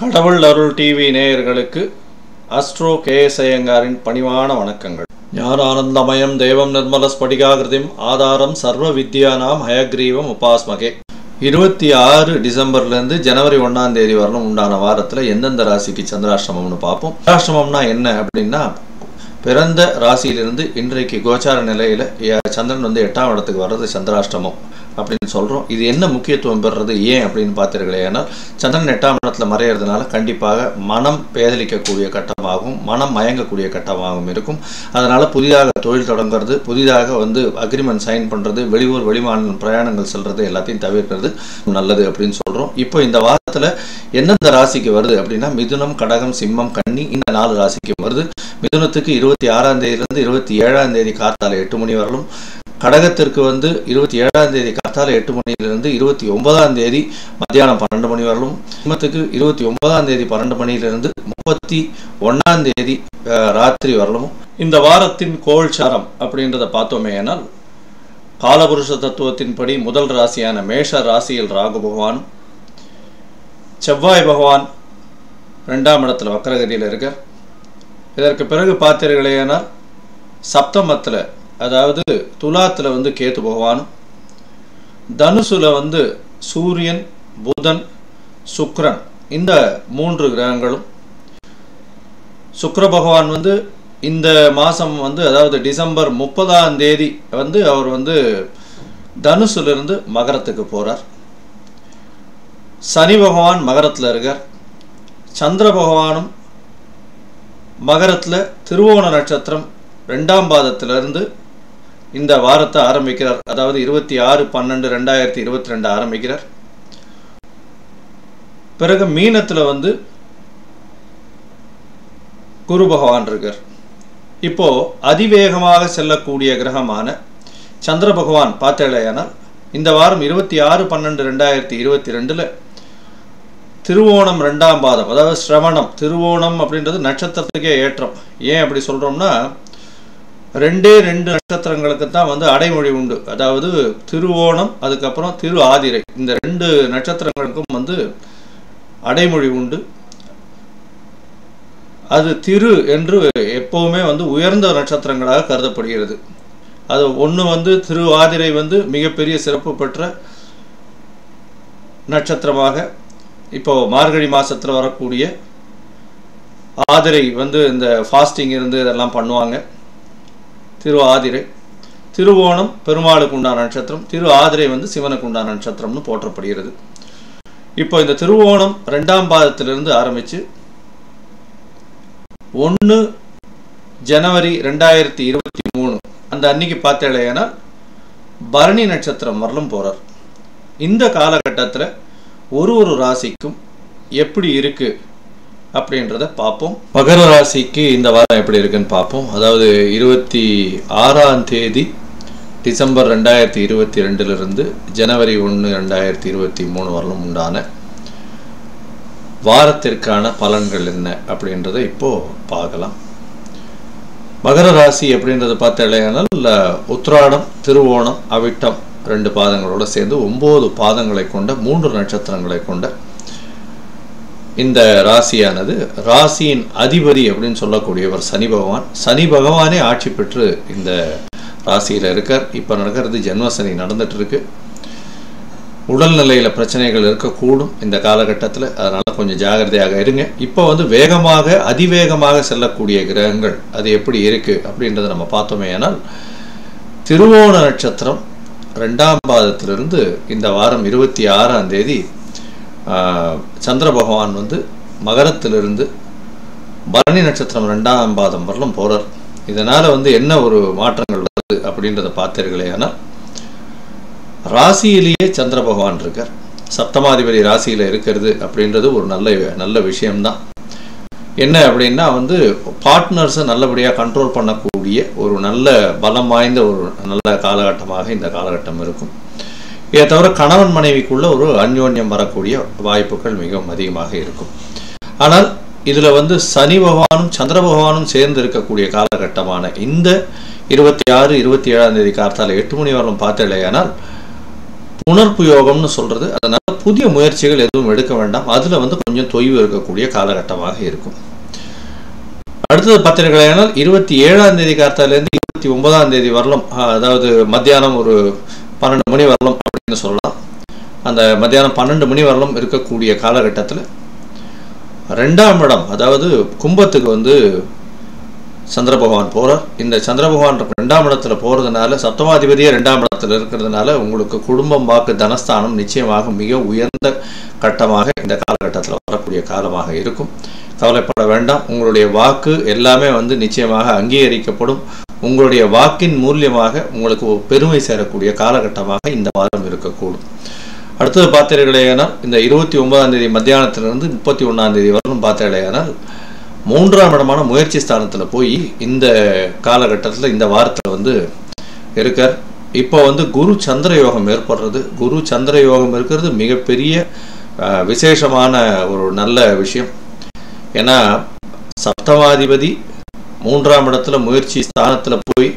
கடவுள் அருள் டிவி நேயர்களுக்கு அஸ்ட்ரோ கேஎஸ் ஐயங்காரின் பணிவான வணக்கங்கள் ஞானானந்தமயம் தேவம் நிர்மல ஸ்படிகாகிருதிம் ஆதாரம் சர்வ வித்யானாம் ஹயக்ரீவம் உபாஸ்மகே இருபத்தி ஆறு டிசம்பர்லேருந்து ஜனவரி ஒன்றாம் தேதி வரலும் உண்டான வாரத்தில் எந்தெந்த ராசிக்கு சந்திராஷ்டமம்னு பார்ப்போம் சந்திராஷ்டமம்னா என்ன அப்படின்னா பிறந்த ராசியிலிருந்து இன்றைக்கு கோச்சார நிலையில் சந்திரன் வந்து எட்டாம் இடத்துக்கு வர்றது சந்திராஷ்டமம் அப்படின்னு சொல்கிறோம் இது என்ன முக்கியத்துவம் பெறுறது ஏன் அப்படின்னு பார்த்தீர்களே ஏன்னால் சந்திரன் எட்டாம் இடத்துல மறையிறதுனால கண்டிப்பாக மனம் பேதலிக்கக்கூடிய கட்டமாகவும் மனம் மயங்கக்கூடிய கட்டமாகவும் இருக்கும் அதனால் புதிதாக தொழில் தொடங்குறது புதிதாக வந்து அக்ரிமெண்ட் சைன் பண்ணுறது வெளியூர் வெளிமாநில பிரயாணங்கள் செல்றது எல்லாத்தையும் தவிர்க்கிறது நல்லது அப்படின்னு சொல்கிறோம் இப்போ இந்த வாரத்தில் எந்தெந்த ராசிக்கு வருது அப்படின்னா மிதுனம் கடகம் சிம்மம் கன்னி இந்த நாலு ராசிக்கு வருது மிதுனத்துக்கு இருபத்தி ஆறாம் தேதியிலிருந்து இருபத்தி ஏழாம் தேதி காத்தால எட்டு மணி வரலும் கடகத்திற்கு வந்து இருபத்தி ஏழாம் தேதி காத்தால எட்டு மணியிலிருந்து இருபத்தி ஒன்பதாம் தேதி மத்தியானம் பன்னெண்டு மணி வரலும் சிம்மத்துக்கு இருபத்தி ஒன்பதாம் தேதி பன்னெண்டு மணியிலிருந்து முப்பத்தி ஒன்னாம் தேதி அஹ், ராத்திரி வரலும் இந்த வாரத்தின் கோள் சாரம் அப்படின்றத பார்த்தோமே ஆனால் காலபுருஷ தத்துவத்தின்படி முதல் ராசியான மேஷ ராசியில் ராகு பகவான் செவ்வாய் பகவான் ரெண்டாம் இடத்துல வக்கரகதியில் இருக்கார் இதற்கு பிறகு பார்த்தீர்களேனால் சப்தமத்தில் அதாவது துலாத்தில் வந்து கேத்து பகவானும் தனுசுல வந்து சூரியன் புதன் சுக்கிரன் இந்த மூன்று கிரகங்களும் சுக்கிர பகவான் வந்து இந்த மாதம் வந்து அதாவது டிசம்பர் முப்பதாம் தேதி வந்து அவர் வந்து தனுசுலேருந்து மகரத்துக்கு போகிறார் சனி பகவான் மகரத்தில் இருக்கார் சந்திர பகவானும் மகரத்தில் திருவோண நட்சத்திரம் ரெண்டாம் பாதத்திலிருந்து இந்த வாரத்தை ஆரம்பிக்கிறார் அதாவது இருபத்தி ஆறு பன்னெண்டு ரெண்டாயிரத்தி இருபத்தி ரெண்டு ஆரம்பிக்கிறார் பிறகு மீனத்தில் வந்து குரு பகவான் இருக்கார் இப்போ அதிவேகமாக செல்லக்கூடிய கிரகமான சந்திர பகவான் பார்த்தேலையானால் இந்த வாரம் இருபத்தி ஆறு பன்னெண்டு ரெண்டாயிரத்தி இருபத்தி ரெண்டுல திருவோணம் ரெண்டாம் பாதம் அதாவது சிரவணம் திருவோணம் அப்படின்றது நட்சத்திரத்துக்கே ஏற்றம் ஏன் அப்படி சொல்றோம்னா ரெண்டே ரெண்டு நட்சத்திரங்களுக்கு தான் வந்து அடைமொழி உண்டு அதாவது திருவோணம் அதுக்கப்புறம் திரு ஆதிரை இந்த ரெண்டு நட்சத்திரங்களுக்கும் வந்து அடைமொழி உண்டு அது திரு என்று எப்பவுமே வந்து உயர்ந்த நட்சத்திரங்களாக கருதப்படுகிறது அது ஒன்று வந்து திரு ஆதிரை வந்து மிகப்பெரிய சிறப்பு பெற்ற நட்சத்திரமாக இப்போ மார்கழி மாசத்துல வரக்கூடிய ஆதிரை வந்து இந்த ஃபாஸ்டிங் இருந்து இதெல்லாம் பண்ணுவாங்க திரு ஆதிரை திருவோணம் பெருமாளுக்கு உண்டான நட்சத்திரம் திரு ஆதிரை வந்து சிவனுக்கு உண்டான நட்சத்திரம்னு போற்றப்படுகிறது இப்போ இந்த திருவோணம் ரெண்டாம் பாதத்திலிருந்து ஆரம்பிச்சு ஒன்று ஜனவரி ரெண்டாயிரத்தி இருபத்தி மூணு அந்த அன்னைக்கு பார்த்தேன்னா பரணி நட்சத்திரம் வரலும் போறார் இந்த காலகட்டத்தில் ஒரு ஒரு ராசிக்கும் எப்படி இருக்கு அப்படின்றத பார்ப்போம் மகர ராசிக்கு இந்த வாரம் எப்படி இருக்குன்னு பார்ப்போம் அதாவது இருபத்தி ஆறாம் தேதி டிசம்பர் ரெண்டாயிரத்தி இருபத்தி ரெண்டுலேருந்து ஜனவரி ஒன்று ரெண்டாயிரத்தி இருபத்தி மூணு வரலும் உண்டான வாரத்திற்கான பலன்கள் என்ன அப்படின்றத இப்போ பார்க்கலாம் மகர ராசி அப்படின்றத பார்த்தாலேயானால் உத்ராடம் திருவோணம் அவிட்டம் ரெண்டு பாதங்களோட சேர்ந்து ஒன்பது பாதங்களை கொண்ட மூன்று நட்சத்திரங்களை கொண்ட இந்த ராசியானது ராசியின் அதிபதி அப்படின்னு சொல்லக்கூடியவர் சனி பகவான் சனி பகவானே ஆட்சி பெற்று இந்த ராசியில் இருக்கார் இப்போ நடக்கிறது ஜென்மசனி நடந்துட்டு இருக்கு உடல்நிலையில் பிரச்சனைகள் இருக்கக்கூடும் இந்த காலகட்டத்தில் அதனால் கொஞ்சம் ஜாகிரதையாக இருங்க இப்போ வந்து வேகமாக அதிவேகமாக செல்லக்கூடிய கிரகங்கள் அது எப்படி இருக்குது அப்படின்றத நம்ம பார்த்தோமே ஆனால் திருவோண நட்சத்திரம் ரெண்டாம் பாதத்திலிருந்து இந்த வாரம் இருபத்தி ஆறாம் தேதி ஆஹ், சந்திர பகவான் வந்து மகரத்திலிருந்து பரணி நட்சத்திரம் ரெண்டாம் பாதம் வரலும் போகிறார் இதனால் வந்து என்ன ஒரு மாற்றங்கள் வருது அப்படின்றத பார்த்தீர்களே ஆனால் ராசியிலேயே சந்திர பகவான் இருக்கார் சப்தமாதிபதி ராசியில் இருக்கிறது அப்படின்றது ஒரு நல்ல நல்ல விஷயம்தான் என்ன அப்படின்னா வந்து பார்ட்னர்ஸை நல்லபடியாக கண்ட்ரோல் பண்ணக்கூடிய ஒரு நல்ல பலம் வாய்ந்த ஒரு நல்ல காலகட்டமாக இந்த காலகட்டம் இருக்கும் இதை தவிர கணவன் மனைவிக்குள்ள ஒரு அந்யோன்யம் வரக்கூடிய வாய்ப்புகள் மிகவும் அதிகமாக இருக்கும் ஆனால் இதில் வந்து சனி பகவானும் சந்திர பகவானும் சேர்ந்து இருக்கக்கூடிய காலகட்டமான இந்த இருபத்தி ஆறு இருபத்தி ஏழாம் தேதி கார்த்தால எட்டு மணி வரலும் பார்த்தேலையானால் புனர்ப்பு யோகம்னு சொல்றது அதனால புதிய முயற்சிகள் எதுவும் எடுக்க வேண்டாம் அதில் வந்து கொஞ்சம் தொய்வு இருக்கக்கூடிய காலகட்டமாக இருக்கும் அடுத்தது பார்த்தீர்களானால் இருபத்தி ஏழாம் தேதி காலத்திலேருந்து இருபத்தி ஒன்பதாம் தேதி வரலாம் அஹ், அதாவது மத்தியானம் ஒரு பன்னெண்டு மணி வரலாம் அப்படின்னு சொல்லலாம் அந்த மத்தியானம் பன்னெண்டு மணி வரலாம் இருக்கக்கூடிய காலகட்டத்தில் ரெண்டாம் இடம் அதாவது கும்பத்துக்கு வந்து சந்திர பகவான் போறார் இந்த சந்திர பகவான் ரெண்டாம் இடத்துல போறதுனால சப்தமாதிபதியே ரெண்டாம் இடத்துல இருக்கிறதுனால உங்களுக்கு குடும்பம் வாக்கு தனஸ்தானம் நிச்சயமாக மிக உயர்ந்த கட்டமாக இந்த காலகட்டத்தில் வரக்கூடிய காலமாக இருக்கும் கவலைப்பட வேண்டாம் உங்களுடைய வாக்கு எல்லாமே வந்து நிச்சயமாக அங்கீகரிக்கப்படும் உங்களுடைய வாக்கின் மூலியமாக உங்களுக்கு ஒரு பெருமை சேரக்கூடிய காலகட்டமாக இந்த வாரம் இருக்கக்கூடும் அடுத்தது பார்த்தீர்களேயானால் இந்த இருபத்தி ஒன்பதாம் தேதி மத்தியானத்திலிருந்து முப்பத்தி ஒன்றாம் தேதி வரலும் பார்த்தீர்களேயானால் மூன்றாம் இடமான முயற்சி ஸ்தானத்தில் போய் இந்த காலகட்டத்தில் இந்த வாரத்தில் வந்து இருக்கார் இப்போ வந்து குரு சந்திர யோகம் ஏற்படுறது குரு சந்திர யோகம் இருக்கிறது மிகப்பெரிய அஹ், விசேஷமான ஒரு நல்ல விஷயம் ஏன்னா சப்தமாதிபதி மூன்றாம் இடத்துல முயற்சி ஸ்தானத்தில் போய்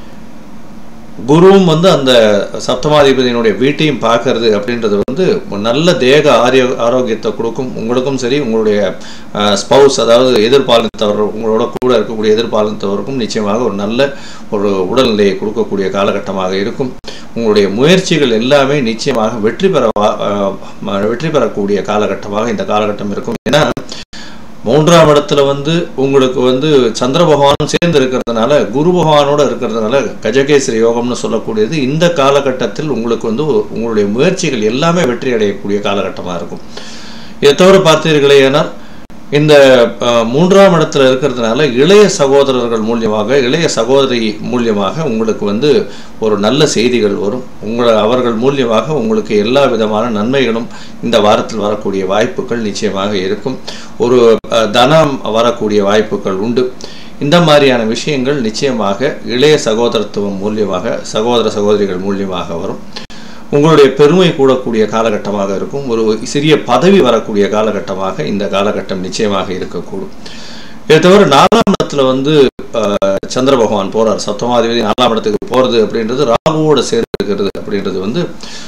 குருவும் வந்து அந்த சப்தமாதிபதியினுடைய வீட்டையும் பார்க்கறது அப்படின்றது வந்து ஒரு நல்ல தேக ஆரிய ஆரோக்கியத்தை கொடுக்கும் உங்களுக்கும் சரி உங்களுடைய ஸ்பௌஸ் அதாவது எதிர்பாலினத்தவர் உங்களோட கூட இருக்கக்கூடிய எதிர்பாலினத்தவருக்கும் நிச்சயமாக ஒரு நல்ல ஒரு உடல்நிலையை கொடுக்கக்கூடிய காலகட்டமாக இருக்கும் உங்களுடைய முயற்சிகள் எல்லாமே நிச்சயமாக வெற்றி பெற வா- அஹ், ம- வெற்றி பெறக்கூடிய காலகட்டமாக இந்த காலகட்டம் இருக்கும் ஏன்னா மூன்றாம் இடத்துல வந்து உங்களுக்கு வந்து சந்திர பகவானும் சேர்ந்து இருக்கிறதுனால குரு பகவானோட இருக்கிறதுனால கஜகேசரி யோகம்னு சொல்லக்கூடியது இந்த காலகட்டத்தில் உங்களுக்கு வந்து உங்களுடைய முயற்சிகள் எல்லாமே வெற்றி அடையக்கூடிய காலகட்டமாக இருக்கும் இதை தவிர பார்த்தீர்களே ஏனால் இந்த அஹ், மூன்றாம் இடத்துல இருக்கிறதுனால இளைய சகோதரர்கள் மூலியமாக இளைய சகோதரி மூலியமாக உங்களுக்கு வந்து ஒரு நல்ல செய்திகள் வரும் உங்களை அவர்கள் மூலியமாக உங்களுக்கு எல்லா விதமான நன்மைகளும் இந்த வாரத்தில் வரக்கூடிய வாய்ப்புகள் நிச்சயமாக இருக்கும் ஒரு அஹ், தனம் வரக்கூடிய வாய்ப்புகள் உண்டு இந்த மாதிரியான விஷயங்கள் நிச்சயமாக இளைய சகோதரத்துவம் மூலியமாக சகோதர சகோதரிகள் மூலியமாக வரும் உங்களுடைய பெருமை கூடக்கூடிய காலகட்டமாக இருக்கும் ஒரு சிறிய பதவி வரக்கூடிய காலகட்டமாக இந்த காலகட்டம் நிச்சயமாக இருக்கக்கூடும் இதை தவிர நாலாம் இடத்துல வந்து அஹ், சந்திர பகவான் போறார் சப்தமாதிபதி நாலாம் இடத்துக்கு போறது அப்படின்றது ராகுவோட சேர்ந்து இருக்கிறது அப்படின்றது வந்து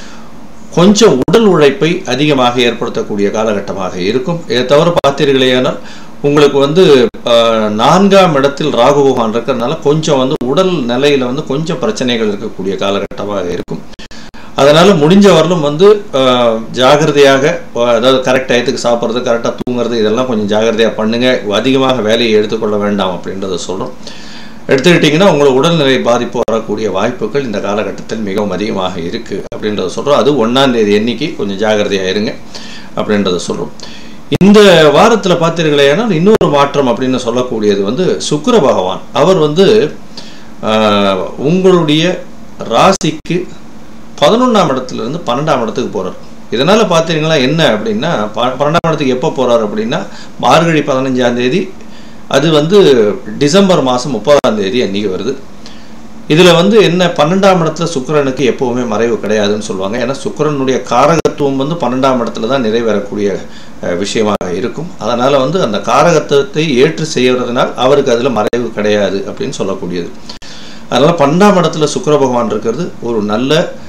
கொஞ்சம் உடல் உழைப்பை அதிகமாக ஏற்படுத்தக்கூடிய காலகட்டமாக இருக்கும் இதை தவிர பார்த்தீர்களேயானால் உங்களுக்கு வந்து அஹ், நான்காம் இடத்தில் ராகு பகவான் இருக்கிறதுனால கொஞ்சம் வந்து உடல் நிலையில வந்து கொஞ்சம் பிரச்சனைகள் இருக்கக்கூடிய காலகட்டமாக இருக்கும் அதனால முடிஞ்ச வரலும் வந்து அஹ், ஜாகிரதையாக அஹ், அதாவது கரெக்ட் டயத்துக்கு சாப்பிட்றது கரெக்டாக தூங்குறது இதெல்லாம் கொஞ்சம் ஜாகிரதையாக பண்ணுங்க அதிகமாக வேலையை எடுத்துக்கொள்ள வேண்டாம் அப்படின்றத சொல்கிறோம் எடுத்துக்கிட்டிங்கன்னா உங்களுக்கு உடல்நிலை பாதிப்பு வரக்கூடிய வாய்ப்புகள் இந்த காலகட்டத்தில் மிகவும் அதிகமாக இருக்குது அப்படின்றத சொல்கிறோம் அது ஒன்றாம் தேதி எண்ணிக்கை கொஞ்சம் ஜாகிரதையாக இருங்க அப்படின்றத சொல்கிறோம் இந்த வாரத்தில் பார்த்தீர்களேனால் இன்னொரு மாற்றம் அப்படின்னு சொல்லக்கூடியது வந்து சுக்கிர பகவான் அவர் வந்து ஆஹ், உங்களுடைய ராசிக்கு பதினொன்றாம் இடத்துல இருந்து பன்னெண்டாம் இடத்துக்கு போறார் இதனால பார்த்தீங்கன்னா என்ன அப்படின்னா ப- பன்னெண்டாம் இடத்துக்கு எப்போ போறார் அப்படின்னா மார்கழி பதினஞ்சாம் தேதி அது வந்து டிசம்பர் மாதம் முப்பதாம் தேதி அன்னைக்கு வருது இதுல வந்து என்ன பன்னெண்டாம் இடத்துல சுக்கிரனுக்கு எப்பவுமே மறைவு கிடையாதுன்னு சொல்லுவாங்க ஏன்னா சுக்கிரனுடைய காரகத்துவம் வந்து பன்னெண்டாம் இடத்துல தான் நிறைவேறக்கூடிய அஹ், விஷயமாக இருக்கும் அதனால வந்து அந்த காரகத்துவத்தை ஏற்று செய்யறதுனால் அவருக்கு அதுல மறைவு கிடையாது அப்படின்னு சொல்லக்கூடியது அதனால பன்னெண்டாம் இடத்துல சுக்கிர பகவான் இருக்கிறது ஒரு நல்ல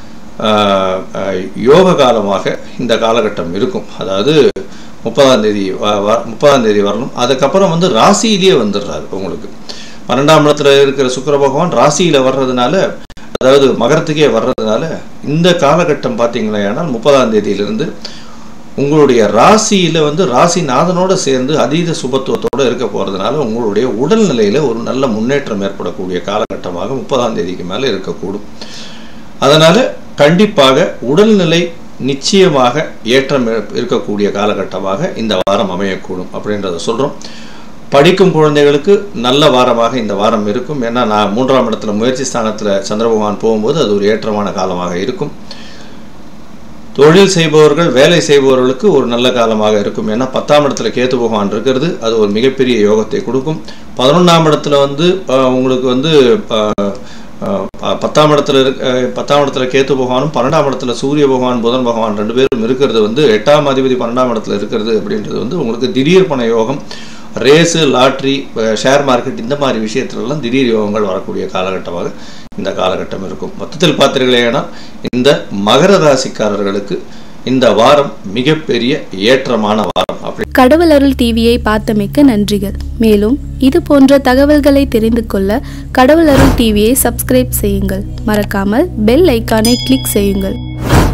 ஆஹ், ஆஹ், யோக காலமாக இந்த காலகட்டம் இருக்கும் அதாவது முப்பதாம் தேதி வ- வ- முப்பதாம் தேதி வரணும் அதுக்கப்புறம் வந்து ராசியிலேயே வந்துடுறாரு உங்களுக்கு பன்னெண்டாம் இடத்துல இருக்கிற சுக்கிர பகவான் ராசியில வர்றதுனால அதாவது மகரத்துக்கே வர்றதுனால இந்த காலகட்டம் பார்த்தீங்களேனால் முப்பதாம் தேதியிலிருந்து உங்களுடைய ராசியில வந்து ராசிநாதனோட சேர்ந்து அதீத சுபத்துவத்தோட இருக்க போறதுனால உங்களுடைய உடல்நிலையில ஒரு நல்ல முன்னேற்றம் ஏற்படக்கூடிய காலகட்டமாக முப்பதாம் தேதிக்கு மேல இருக்கக்கூடும் அதனால கண்டிப்பாக உடல்நிலை நிச்சயமாக ஏற்றம் இரு- இருக்கக்கூடிய காலகட்டமாக இந்த வாரம் அமையக்கூடும் அப்படின்றத சொல்றோம் படிக்கும் குழந்தைகளுக்கு நல்ல வாரமாக இந்த வாரம் இருக்கும் ஏன்னா நான் மூன்றாம் இடத்துல முயற்சி ஸ்தானத்துல சந்திர பகவான் போகும்போது அது ஒரு ஏற்றமான காலமாக இருக்கும் தொழில் செய்பவர்கள் வேலை செய்பவர்களுக்கு ஒரு நல்ல காலமாக இருக்கும் ஏன்னா பத்தாம் இடத்துல கேத்து பகவான் இருக்கிறது அது ஒரு மிகப்பெரிய யோகத்தை கொடுக்கும் பதினொன்றாம் இடத்துல வந்து அஹ், உங்களுக்கு வந்து அஹ், அஹ், ப- பத்தாம் இடத்துல இருக்க அஹ், பத்தாம் இடத்துல கேத்து பகவானும் பன்னெண்டாம் இடத்துல சூரிய பகவான் புதன் பகவான் ரெண்டு பேரும் இருக்கிறது வந்து எட்டாம் அதிபதி பன்னெண்டாம் இடத்துல இருக்கிறது அப்படின்றது வந்து உங்களுக்கு திடீர் பண யோகம் ரேஸு லாட்ரி ஷேர் மார்க்கெட் இந்த மாதிரி விஷயத்துலலாம் திடீர் யோகங்கள் வரக்கூடிய காலகட்டமாக இந்த காலகட்டம் இருக்கும் மொத்தத்தில் பார்த்தீர்களேனா இந்த மகர ராசிக்காரர்களுக்கு இந்த வாரம் மிகப்பெரிய ஏற்றமான வாரம் அப்படி கடவுள் அருள் டிவியை பார்த்தமைக்கு நன்றிகள் மேலும் இது போன்ற தகவல்களை தெரிந்து கொள்ள கடவுள் அருள் டிவியை சப்ஸ்கிரைப் செய்யுங்கள் மறக்காமல் பெல் ஐக்கானை கிளிக் செய்யுங்கள்